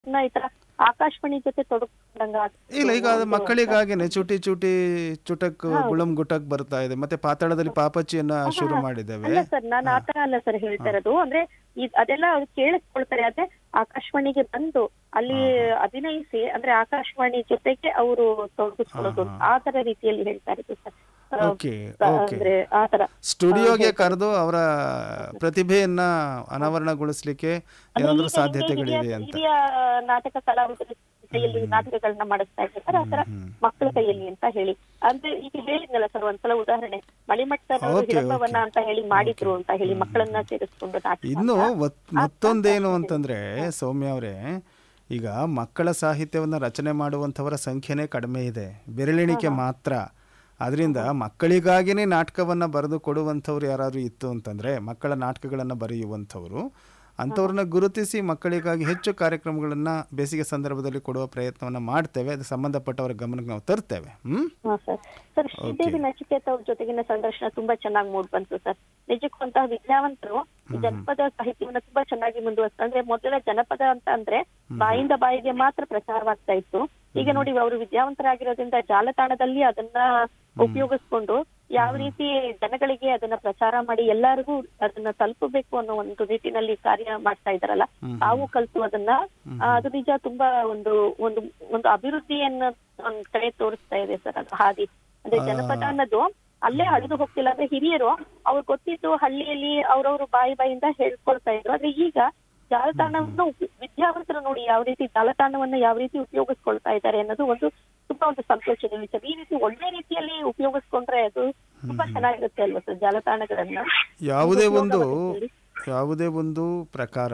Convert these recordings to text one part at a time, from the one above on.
ಅವ್ರನ್ನ ಈ ತರ ಆಕಾಶವಾಣಿ ಜೊತೆ ತೊಡಕೊಂಡಂಗ ಇಲ್ಲ ಈಗ ಅದು ಮಕ್ಕಳಿಗಾಗಿನೇ ಚುಟಿ ಚುಟಿ ಚುಟಕ್ ಗುಳಂ ಗುಟಕ್ ಬರ್ತಾ ಇದೆ ಮತ್ತೆ ಪಾತಾಳದಲ್ಲಿ ಪಾಪಚ್ಚಿಯನ್ನ ಶುರು ಮಾಡಿದ್ದೇವೆ ಅಲ್ಲ ಸರ್ ನಾನು ಆತರ ಅಲ್ಲ ಸರ್ ಹೇಳ್ತಾ ಇರೋದು ಅಂದ್ರೆ ಇದ್- ಅದೆಲ್ಲ ಅವ್ರು ಕೇಳಿಸ್ಕೊಳ್ತಾರೆ ಅದೇ ಆಕಾಶವಾಣಿಗೆ ಬಂದು ಅಲ್ಲಿ ಅಭಿನಯಿಸಿ ಅಂದ್ರೆ ಆಕಾಶವಾಣಿ ಜೊತೆಗೆ ಅವರು ತೊಡಗಿಸ್ಕೊಳ್ಳೋದು ಆ ತರ ರೀತಿಯಲ್ಲಿ ಹೇಳ್ತಾ ಇರೋದು ಸರ್ ಆ, ಓಕೆ ಆ, ಓಕೆ ಅಂದ್ರೆ ಆ ತರ ಸ್ಟುಡಿಯೋಗೆ ಕರೆದು ಅವರ ಪ್ರತಿಭೆಯನ್ನ ಅನಾವರಣಗೊಳಿಸ್ಲಿಕ್ಕೆ ಏನಾದ್ರೂ ಈಗ ಸಾಧ್ಯತೆಗಳಿವೆ ಹಿರಿಯ- ಅಂತ ಹಿರಿಯ ನಾಟಕ ಕಲಾವಿದರ ಕೈಯಲ್ಲಿ ನಾಟಕಗಳನ್ನ ಮಾಡಿಸ್ತಾ ಇದ್ದಾರೆ ಆ ತರ ಮಕ್ಕಳ ಕೈಯಲ್ಲಿ ಅಂತ ಹೇಳಿ ಅಂದ್ರೆ ಈಗ ಹೇಳಿದ್ನಲ್ಲ ಸರ್ ಒಂದ್ಸಲ ಉದಾಹರಣೆ ಮಳಿಮಠ ಸರ್ ಅವರು Okay, ಹಿರಪ್ಪವನ್ನ ಅಂತ ಹೇಳಿ ಮಾಡಿದ್ರು ಅಂತ ಹೇಳಿ ಮಕ್ಕಳನ್ನ ಸೇರಿಸ್ಕೊಂಡು ನಾಟಕ ಇನ್ನು ಒತ್- ಮತ್ತೊಂದೇನು ಅಂತಂದ್ರೆ ಸೌಮ್ಯ ಅವರೇ ಈಗ ಮಕ್ಕಳ ಸಾಹಿತ್ಯವನ್ನ ರಚನೆ ಮಾಡುವಂಥವರ ಸಂಖ್ಯೆನೇ ಕಡಿಮೆ ಇದೆ ಬೆರಳೆಣಿಕೆ ಮಾತ್ರ ಅದರಿಂದ ಮಕ್ಕಳಿಗಾಗಿನೇ ನಾಟಕವನ್ನ ಬರೆದು ಕೊಡುವಂಥವ್ರು ಯಾರಾದ್ರೂ ಇತ್ತು ಅಂತಂದ್ರೆ ಮಕ್ಕಳ ನಾಟಕಗಳನ್ನ ಬರೆಯುವಂಥವ್ರು ಅಂಥವ್ರನ್ನ ಗುರುತಿಸಿ ಮಕ್ಕಳಿಗಾಗಿ ಹೆಚ್ಚು ಕಾರ್ಯಕ್ರಮಗಳನ್ನ ಬೇಸಿಗೆ ಸಂದರ್ಭದಲ್ಲಿ ಕೊಡುವ ಪ್ರಯತ್ನವನ್ನ ಮಾಡ್ತೇವೆ ಅದು ಸಂಬಂಧಪಟ್ಟವರ ಗಮನಕ್ಕೆ ನಾವು ತರ್ತೇವೆ ಹ್ಮ್ ಹಾ ಸರ್ ಸರ್ ಶ್ರೀದೇವಿ ನಚಿಕೇತ ಅವ್ರ ಜೊತೆಗಿನ ಸಂದರ್ಶನ ತುಂಬಾ ಚೆನ್ನಾಗಿ ಮೂಡ್ ಬಂತು ಸರ್ ನಿಜಕ್ಕೂ ಅಂತಹ ವಿದ್ಯಾವಂತರು ಈ ಜನಪದ ಸಾಹಿತ್ಯವನ್ನ ತುಂಬಾ ಚೆನ್ನಾಗಿ ಮುಂದುವರ್ಸ್ತಾರೆ ಅಂದ್ರೆ ಮೊದಲ ಜನಪದ ಅಂತ ಅಂದ್ರೆ ಬಾಯಿಂದ ಬಾಯಿಗೆ ಮಾತ್ರ ಪ್ರಚಾರವಾಗ್ತಾ ಇತ್ತು ಈಗ ನೋಡಿ ಅವರು ವಿದ್ಯಾವಂತರಾಗಿರೋದ್ರಿಂದ ಜಾಲತಾಣದಲ್ಲಿ ಅದನ್ನ ಉಪಯೋಗಿಸ್ಕೊಂಡು ಯಾವ ರೀತಿ ಜನಗಳಿಗೆ ಅದನ್ನ ಪ್ರಚಾರ ಮಾಡಿ ಎಲ್ಲರಿಗೂ ಅದನ್ನ ತಲುಪಬೇಕು ಅನ್ನೋ ಒಂದು ನಿಟ್ಟಿನಲ್ಲಿ ಕಾರ್ಯ ಮಾಡ್ತಾ ಇದಾರಲ್ಲ ತಾವು ಕಲ್ತು ಅದನ್ನ ಆ, ಅದು ನಿಜ ತುಂಬಾ ಒಂದು ಒಂದು ಒಂದು ಅಭಿವೃದ್ಧಿಯನ್ನ ಒಂದ್ ಕಡೆ ತೋರಿಸ್ತಾ ಇದೆ ಸರ್ ಅದು ಹಾದಿ ಅಂದ್ರೆ ಜನಪದ ಅನ್ನೋದು ಅಲ್ಲೇ ಅಳಿದು ಹೋಗ್ತಿಲ್ಲ ಅಂದ್ರೆ ಹಿರಿಯರು ಅವ್ರು ಗೊತ್ತಿದ್ದು ಹಳ್ಳಿಯಲ್ಲಿ ಅವ್ರವ್ರು ಬಾಯಿ ಬಾಯಿಂದ ಹೇಳ್ಕೊಳ್ತಾ ಇದ್ರು ಆದ್ರೆ ಈಗ ಜಾಲತಾಣವನ್ನು ಉಪ- ವಿದ್ಯಾವಂತರು ನೋಡಿ ಯಾವ ರೀತಿ ಜಾಲತಾಣವನ್ನ ಯಾವ ರೀತಿ ಉಪಯೋಗಿಸ್ಕೊಳ್ತಾ ಇದ್ದಾರೆ ಅನ್ನೋದು ಒಂದು ತುಂಬಾ ಒಂದು ಸಂತೋಷದ ವಿಷಯ ಈ ರೀತಿ ಒಳ್ಳೆ ರೀತಿಯಲ್ಲಿ ಉಪಯೋಗಿಸ್ಕೊಂಡ್ರೆ ಅದು ತುಂಬಾ ಚೆನ್ನಾಗಿರುತ್ತೆ ಅಲ್ವಾ ಸರ್ ಜಾಲತಾಣಗಳನ್ನ ಯಾವುದೇ ಒಂದು ಉಪಯೋಗವಾಗುತ್ತೆ. ಯಾವುದೇ ಒಂದು ಪ್ರಕಾರ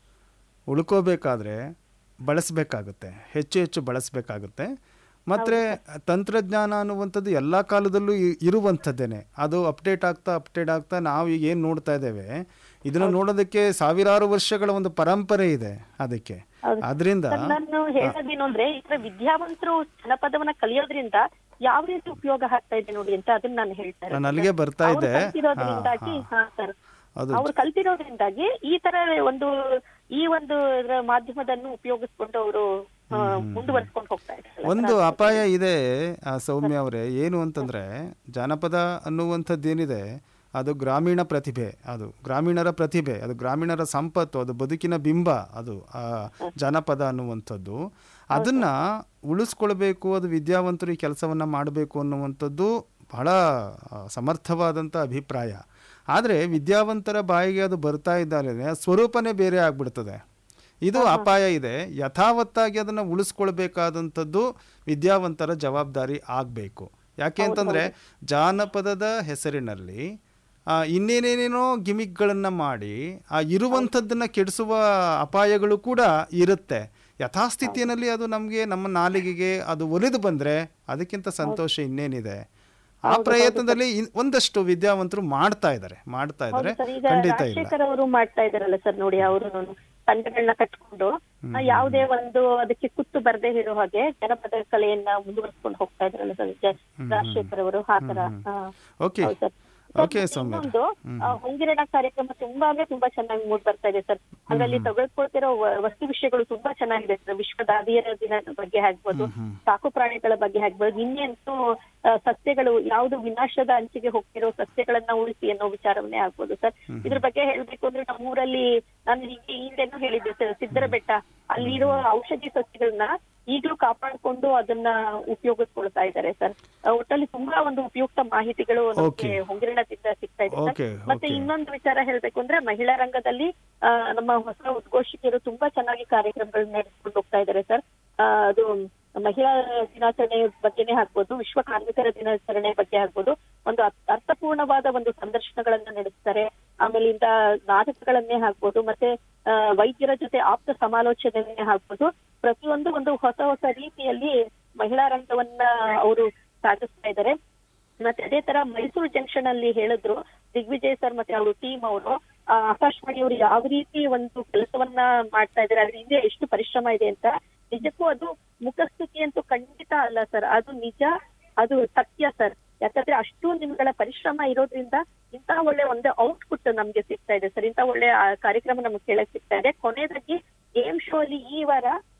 ಉಳ್ಕೋಬೇಕಾದ್ರೆ ಬಳಸಬೇಕಾಗುತ್ತೆ ಹೆಚ್ಚು ಹೆಚ್ಚು ಬಳಸಬೇಕಾಗುತ್ತೆ ಮತ್ತು ತಂತ್ರಜ್ಞಾನ ಅನ್ನುವಂಥದ್ದು ಎಲ್ಲ ಕಾಲದಲ್ಲೂ ಇ- ಇರುವಂಥದ್ದೇನೆ ಅದು ಅಪ್ಡೇಟ್ ಆಗ್ತಾ ಅಪ್ಡೇಟ್ ಆಗ್ತಾ ನಾವು ಈಗ ಏನು ನೋಡ್ತಾ ಇದ್ದೇವೆ ಇದನ್ನು ನೋಡೋದಕ್ಕೆ ಸಾವಿರಾರು ವರ್ಷಗಳ ಒಂದು ಪರಂಪರೆ ಇದೆ ಅದಕ್ಕೆ ಅದರಿಂದ ಸರ್, ನಾನು ಹೇಳೋದೇನು ಅಂದ್ರೆ ಈ ತರ ವಿದ್ಯಾವಂತರು ಜನಪದವನ್ನ ಕಲಿಯೋದ್ರಿಂದ ಯಾವ ರೀತಿ ಉಪಯೋಗ ಆಗ್ತಾ ಇದೆ ನೋಡಿ ಅಂತ ಅದನ್ನ ನಾನು ಹೇಳ್ತಾ ಇರೋದು. ನಾನು ಅಲ್ಲಿಗೆ ಬರ್ತಾ ಅವ್ರು ಇದ್ದೆ ಕಲ್ತಿರೋದ್ರಿಂದಾಗಿ ಹಾ ಸರ್ ಅದು ಅವ್ರು ಕಲ್ತಿರೋದ್ರಿಂದಾಗಿ ಈ ತರ ಒಂದು ಈ ಒಂದು ಇದ್ರ ಮಾಧ್ಯಮದನ್ನು ಉಪಯೋಗಿಸ್ಕೊಂಡು ಅವರು ಮುಂದುವರ್ಸ್ಕೊಂಡು ಹೋಗ್ತಾ ಇದ್ದಾರೆ ಒಂದು ಅಪಾಯ ಇದೆ ಆ, ಸೌಮ್ಯ ಅವರೇ ಏನು ಅಂತಂದ್ರೆ ಜಾನಪದ ಅನ್ನುವಂಥದ್ದೇನಿದೆ ಅದು ಗ್ರಾಮೀಣ ಪ್ರತಿಭೆ ಅದು ಗ್ರಾಮೀಣರ ಪ್ರತಿಭೆ ಅದು ಗ್ರಾಮೀಣರ ಸಂಪತ್ತು ಅದು ಬದುಕಿನ ಬಿಂಬ ಅದು ಆ ಜಾನಪದ ಅನ್ನುವಂಥದ್ದು ಅದನ್ನ ಉಳಿಸ್ಕೊಳ್ಬೇಕು ಅದು ವಿದ್ಯಾವಂತರು ಈ ಕೆಲಸವನ್ನ ಮಾಡಬೇಕು ಅನ್ನುವಂಥದ್ದು ಬಹಳ ಆ, ಸಮರ್ಥವಾದಂಥ ಅಭಿಪ್ರಾಯ ಆದರೆ ವಿದ್ಯಾವಂತರ ಬಾಯಿಗೆ ಅದು ಬರ್ತಾ ಇದ್ದಾರೆ ಸ್ವರೂಪನೇ ಬೇರೆ ಆಗ್ಬಿಡ್ತದೆ ಇದು ಅಪಾಯ ಇದೆ ಯಥಾವತ್ತಾಗಿ ಅದನ್ನು ಉಳಿಸ್ಕೊಳ್ಬೇಕಾದಂಥದ್ದು ವಿದ್ಯಾವಂತರ ಜವಾಬ್ದಾರಿ ಆಗಬೇಕು ಯಾಕೆ ಅಂತಂದರೆ ಜಾನಪದದ ಹೆಸರಿನಲ್ಲಿ ಆ, ಇನ್ನೇನೇನೇನೋ ಗಿಮಿಕ್ಗಳನ್ನು ಮಾಡಿ ಆ ಇರುವಂಥದ್ದನ್ನು ಕೆಡಿಸುವ ಅಪಾಯಗಳು ಕೂಡ ಇರುತ್ತೆ ಯಥಾಸ್ಥಿತಿಯಲ್ಲಿ ಅದು ನಮಗೆ ನಮ್ಮ ನಾಲಿಗೆಗೆ ಅದು ಒಲಿದು ಬಂದರೆ ಅದಕ್ಕಿಂತ ಸಂತೋಷ ಇನ್ನೇನಿದೆ ಆ ಪ್ರಯತ್ನದಲ್ಲಿ ಇನ್- ಒಂದಷ್ಟು ವಿದ್ಯಾವಂತರು ಮಾಡ್ತಾ ಇದ್ದಾರೆ ಮಾಡ್ತಾ ಇದ್ದಾರೆ ಸರ್ ಈಗ ಖಂಡಿತ ಇಲ್ಲ ರಾಜಶೇಖರ್ ಅವರು ಮಾಡ್ತಾ ಇದಾರಲ್ಲ ಸರ್ ನೋಡಿ ಅವರು ತಂಡಗಳನ್ನ ಕಟ್ಕೊಂಡು ಆ, ಯಾವುದೇ ಒಂದು ಅದಕ್ಕೆ ಕುತ್ತು ಬರ್ದೇ ಇರೋ ಹಾಗೆ ಜನಪದ ಕಲೆಯನ್ನ ಮುಂದುವರಿಸ್ಕೊಂಡು ಹೋಗ್ತಾ ಇದ್ರಲ್ಲ ಸರ್ ಜ- ರಾಜಶೇಖರ್ ಅವರು ಆ ತರ ಹಾ. ಓಕೆ ಹೌದು ಸರ್ ಓಕೆ ಸೌಮ್ಯ ಇನ್ನೊಂದು ಆ, ಹೊಂಗಿರಣ ಕಾರ್ಯಕ್ರಮ ತುಂಬಾ ಅಂದ್ರೆ ತುಂಬಾ ಚೆನ್ನಾಗಿ ಮೂಡ್ ಬರ್ತಾ ಇದೆ ಸರ್ ಅದರಲ್ಲಿ ತೆಗೆದುಕೊಳ್ತಿರೋ ವ- ವಸ್ತು ವಿಷಯಗಳು ತುಂಬಾ ಚೆನ್ನಾಗಿದೆ ಸರ್ ವಿಶ್ವ ದಾದಿಯರ ದಿನದ ಬಗ್ಗೆ ಆಗ್ಬೋದು ಸಾಕು ಪ್ರಾಣಿಗಳ ಬಗ್ಗೆ ಆಗ್ಬೋದು ಇನ್ನೆಂತೂ ಆ, ಸಸ್ಯಗಳು ಯಾವುದು ವಿನಾಶದ ಅಂಚಿಗೆ ಹೋಗ್ತಿರೋ ಸಸ್ಯಗಳನ್ನ ಉಳಿಸಿ ಅನ್ನೋ ವಿಚಾರವನ್ನೇ ಆಗ್ಬೋದು ಸರ್ ಇದ್ರ ಬಗ್ಗೆ ಹೇಳ್ಬೇಕು ಅಂದ್ರೆ ನಮ್ಮೂರಲ್ಲಿ ನಾನು ಹೀಗೆ ಹಿಂದೆನೂ ಹೇಳಿದ್ದೆ ಸರ್ ಸಿದ್ದರ ಬೆಟ್ಟ ಅಲ್ಲಿರುವ ಔಷಧಿ ಸಸ್ಯಗಳನ್ನ ಈಗಲೂ ಕಾಪಾಡ್ಕೊಂಡು ಅದನ್ನ ಉಪಯೋಗಿಸ್ಕೊಳ್ತಾ ಇದ್ದಾರೆ ಸರ್ ಆ, ಒಟ್ಟಲ್ಲಿ ತುಂಬಾ ಒಂದು ಉಪಯುಕ್ತ ಮಾಹಿತಿಗಳು ನಮ್ಗೆ Okay. ಹೊಂಗಿರಣದಿಂದ ಸಿಗ್ತಾ ಇದೆ ಸರ್ Okay, ಮತ್ತೆ okay. ಇನ್ನೊಂದು ವಿಚಾರ ಹೇಳ್ಬೇಕು ಅಂದ್ರೆ ಮಹಿಳಾ ರಂಗದಲ್ಲಿ ಆ, ನಮ್ಮ ಹೊಸ ಉದ್ಘೋಷಕಿಯರು ತುಂಬಾ ಚೆನ್ನಾಗಿ ಕಾರ್ಯಕ್ರಮಗಳನ್ನ ನಡೆಸ್ಕೊಂಡು ಹೋಗ್ತಾ ಇದ್ದಾರೆ ಸರ್ ಆ, ಅದು ಮಹಿಳಾ ದಿನಾಚರಣೆ ಬಗ್ಗೆನೇ ಆಗ್ಬೋದು ವಿಶ್ವ ಕಾರ್ಮಿಕರ ದಿನಾಚರಣೆ ಬಗ್ಗೆ ಆಗ್ಬೋದು ಒಂದು ಅರ್ಥ- ಅರ್ಥಪೂರ್ಣವಾದ ಒಂದು ಸಂದರ್ಶನಗಳನ್ನ ನಡೆಸ್ತಾರೆ ಆಮೇಲಿಂದ ನಾಟಕಗಳನ್ನೇ ಆಗ್ಬೋದು ಮತ್ತೆ ಆ, ವೈದ್ಯರ ಜೊತೆ ಆಪ್ತ ಸಮಾಲೋಚನೆ ಆಗ್ಬೋದು ಪ್ರತಿಯೊಂದು ಒಂದು ಹೊಸ ಹೊಸ ರೀತಿಯಲ್ಲಿ ಮಹಿಳಾ ರಂಗವನ್ನ ಅವರು ಸಾಗಿಸ್ತಾ ಇದ್ದಾರೆ ಮತ್ತೆ ಅದೇ ತರ ಮೈಸೂರು ಜಂಕ್ಷನ್ ಅಲ್ಲಿ ಹೇಳಿದ್ರು ದಿಗ್ವಿಜಯ್ ಸರ್ ಮತ್ತೆ ಅವರು ಟೀಮ್ ಅವರು ಆಕಾಶವಾಣಿ ಅವರು ಯಾವ ರೀತಿ ಒಂದು ಕೆಲಸವನ್ನ ಮಾಡ್ತಾ ಇದ್ದಾರೆ ಅದ್ರ ಹಿಂದೆ ಎಷ್ಟು ಪರಿಶ್ರಮ ಇದೆ ಅಂತ ನಿಜಕ್ಕೂ ಅದು ಮುಖಸ್ತುತಿ ಅಂತೂ ಖಂಡಿತ ಅಲ್ಲ ಸರ್ ಅದು ನಿಜ ಅದು ಸತ್ಯ ಸರ್ ಯಾಕಂದ್ರೆ ಅಷ್ಟು ನಿಮ್ಗಳ ಪರಿಶ್ರಮ ಇರೋದ್ರಿಂದ ಇಂತಹ ಒಳ್ಳೆ ಒಂದು ಔಟ್ಪುಟ್ ನಮ್ಗೆ ಸಿಗ್ತಾ ಇದೆ ಸರ್ ಇಂತಹ ಒಳ್ಳೆ ಆ, ಕಾರ್ಯಕ್ರಮ ನಮ್ಗೆ ಕೇಳಕ್ ಸಿಗ್ತಾ ಇದೆ ಕೊನೆಯದಾಗಿ ಗೇಮ್ ಶೋ ಅಲ್ಲಿ ಈ ವಾರ